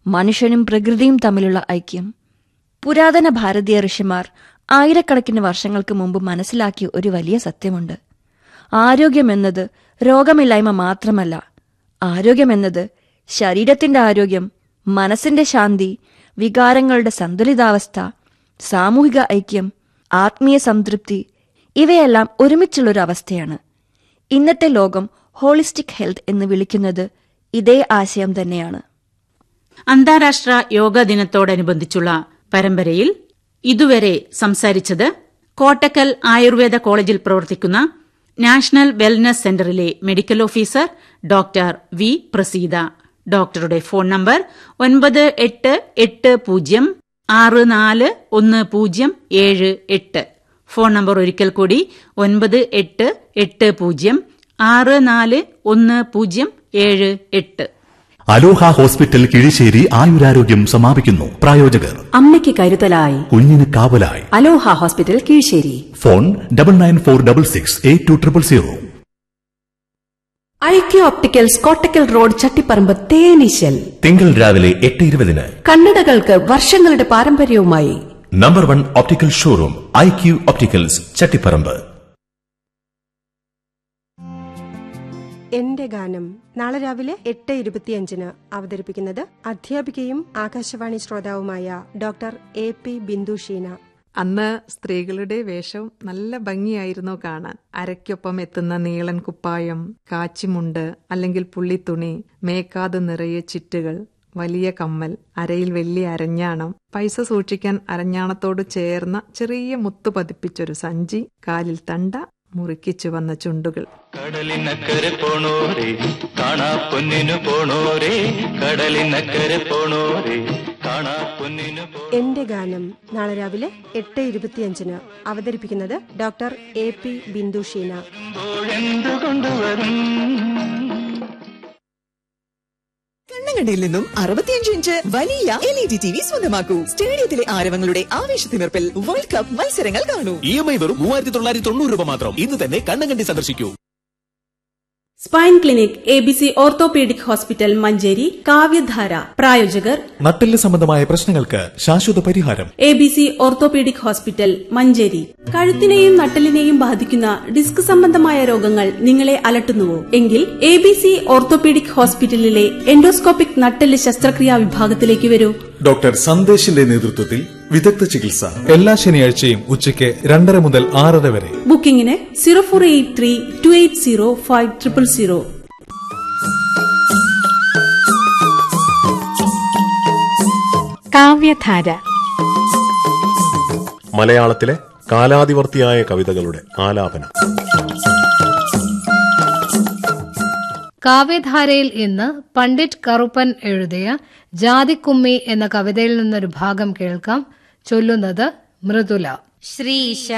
മനുഷ്യനും പ്രകൃതിയും തമ്മിലുള്ള ഐക്യം പുരാതന ഭാരതീയ ഋഷിമാർ ആയിരക്കണക്കിന് വർഷങ്ങൾക്ക് മുമ്പ് മനസ്സിലാക്കിയ ഒരു വലിയ സത്യമുണ്ട് ആരോഗ്യമെന്നത് രോഗമില്ലായ്മ മാത്രമല്ല ആരോഗ്യമെന്നത് ശരീരത്തിന്റെ ആരോഗ്യം മനസ്സിന്റെ ശാന്തി വികാരങ്ങളുടെ സന്തുലിതാവസ്ഥ സാമൂഹിക ഐക്യം ആത്മീയ സംതൃപ്തി ഇവയെല്ലാം ഒരുമിച്ചുള്ളൊരു അവസ്ഥയാണ് ഇന്നത്തെ ലോകം ഹോളിസ്റ്റിക് ഹെൽത്ത് എന്ന് വിളിക്കുന്നത് ഇതേ ആശയം തന്നെയാണ് അന്താരാഷ്ട്ര യോഗ ദിനത്തോടനുബന്ധിച്ചുള്ള പരമ്പരയിൽ ഇതുവരെ സംസാരിച്ചത് കോട്ടക്കൽ ആയുർവേദ കോളേജിൽ പ്രവർത്തിക്കുന്ന നാഷണൽ വെൽനസ് സെന്ററിലെ medical officer doctor V Praseetha ഡോക്ടറുടെ ഫോൺ നമ്പർ ഒൻപത് എട്ട് എട്ട് പൂജ്യം ആറ് നാല് ഒന്ന് പൂജ്യം ഏഴ് എട്ട് ഫോൺ നമ്പർ ഒരിക്കൽ കൂടി ഒൻപത് എട്ട് എട്ട് പൂജ്യം ആറ് നാല് ഒന്ന് പൂജ്യം ഏഴ് എട്ട് അലോഹ ഹോസ്പിറ്റൽ കിഴിശ്ശേരി ആയുരാരോഗ്യം സമാപിക്കുന്നു പ്രായോജകർ അമ്മയ്ക്ക് കരുതലായി കുഞ്ഞിന് കാവലായി Aloha hospital Keezhissery phone double nine four double six eight two triple zero Aikya opticals Kottakkal road Chattiparamba തേനീശൽ തിങ്കൾ രാവിലെ എട്ട് ഇരുപതിന് കണ്ണടകൾക്ക് വർഷങ്ങളുടെ പാരമ്പര്യവുമായി number one optical showroom I Q opticals Chattiparamba എന്റെ ഗാനം നാളെ രാവിലെ എട്ട് ഇരുപത്തിയഞ്ചിന് അവതരിപ്പിക്കുന്നത് അധ്യാപികയും ആകാശവാണി ശ്രോതാവുമായ doctor A P Bindu Sheena അന്ന് സ്ത്രീകളുടെ വേഷം നല്ല ഭംഗിയായിരുന്നു കാണാൻ അരയ്ക്കൊപ്പം എത്തുന്ന നീളൻ കുപ്പായം കാച്ചിമുണ്ട് അല്ലെങ്കിൽ പുള്ളിത്തുണി മേക്കാതെ നിറയെ ചിറ്റുകൾ വലിയ കമ്മൽ അരയിൽ വലിയ അരഞ്ഞാണം പൈസ സൂക്ഷിക്കാൻ അരഞ്ഞാണത്തോട് ചേർന്ന ചെറിയ മുത്തു പതിപ്പിച്ചൊരു സഞ്ചി കാലിൽ തണ്ട മുറുക്കിച്ചു വന്ന ചുണ്ടുകൾ കടലിനക്കരെ പോണോരേ കാണാ പൊന്നിനു പോണോരേ കടലിനക്കരെ പോണോരേ കാണാ പൊന്നിനു പോ എന്റെ ഗാനം നാളെ രാവിലെ എട്ട് ഇരുപത്തിയഞ്ചിന് അവതരിപ്പിക്കുന്നത് doctor A P Bindu Sheena എന്തു കൊണ്ടുവരും കണ്ണങ്കണ്ടയിൽ നിന്നും അറുപത്തിയഞ്ച് ഇഞ്ച് വലിയ L E D T V സ്വന്തമാക്കൂ സ്റ്റേഡിയത്തിലെ ആരവങ്ങളുടെ ആവേശത്തിമിർപ്പിൽ വേൾഡ് കപ്പ് മത്സരങ്ങൾ കാണൂ ഇ എം ഐ വെറും മൂവായിരത്തി തൊള്ളായിരത്തി തൊണ്ണൂറ് രൂപ മാത്രം ഇന്ന് തന്നെ കണ്ണങ്കണ്ടി സന്ദർശിക്കൂ spine clinic A B C orthopaedic hospital Manjeri Kavyadhara പ്രായോജകർ നട്ടെല്ല് സംബന്ധമായ പ്രശ്നങ്ങൾക്ക് ശാശ്വത പരിഹാരം A B C orthopaedic hospital Manjeri കഴുത്തിനെയും നട്ടലിനെയും ബാധിക്കുന്ന ഡിസ്ക് സംബന്ധമായ രോഗങ്ങൾ നിങ്ങളെ അലട്ടുന്നുവോ എങ്കിൽ എ ബി സി ഓർത്തോപീഡിക് ഹോസ്പിറ്റലിലെ എൻഡോസ്കോപ്പിക് നട്ടെല്ല് ശസ്ത്രക്രിയാ വിഭാഗത്തിലേക്ക് വരൂ ഡോക്ടർ സന്ദേശിന്റെ നേതൃത്വത്തിൽ വിദഗ്ധ ചികിത്സ എല്ലാ ശനിയാഴ്ചയും ഉച്ചയ്ക്ക് രണ്ടര മുതൽ ആറര വരെ ബുക്കിംഗിന് zero four eight three two eight zero five triple zero Kavyadhara മലയാളത്തിലെ കാലാതിവർത്തിയായ കവിതകളുടെ ആലാപനം കാവ്യധാരയിൽ ഇന്ന് പണ്ഡിറ്റ് കറുപ്പൻ എഴുതിയ ജാതിക്കുമ്മി എന്ന കവിതയിൽ നിന്നൊരു ഭാഗം കേൾക്കാം ചൊല്ലുന്നത് മൃദുല ശ്രീശ